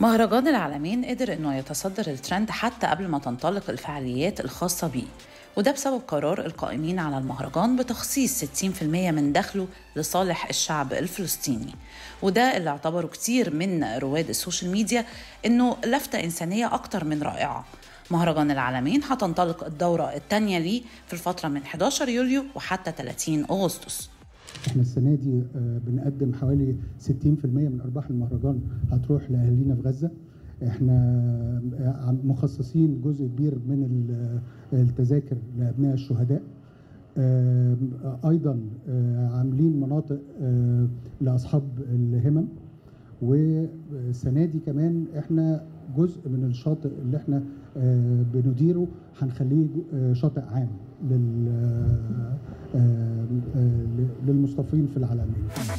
مهرجان العالمين قدر انه يتصدر الترند حتى قبل ما تنطلق الفعاليات الخاصة بيه وده بسبب قرار القائمين على المهرجان بتخصيص 60% من دخله لصالح الشعب الفلسطيني وده اللي اعتبره كتير من رواد السوشيال ميديا انه لفتة انسانية اكتر من رائعة مهرجان العالمين هتنطلق الدورة الثانية ليه في الفترة من 11 يوليو وحتى 30 أغسطس احنا السنه دي آه، بنقدم حوالي 60% من ارباح المهرجان هتروح لاهالينا في غزه احنا آه، عم- مخصصين جزء كبير من ال- التذاكر لابناء الشهداء آه، ايضا آه، عاملين مناطق آه، لاصحاب الهمم والسنه دي كمان احنا جزء من الشاطئ اللي احنا آه، بنديره هنخليه جو- آه، شاطئ عام لل- آه، آه، آه، للمصطفين في العالمين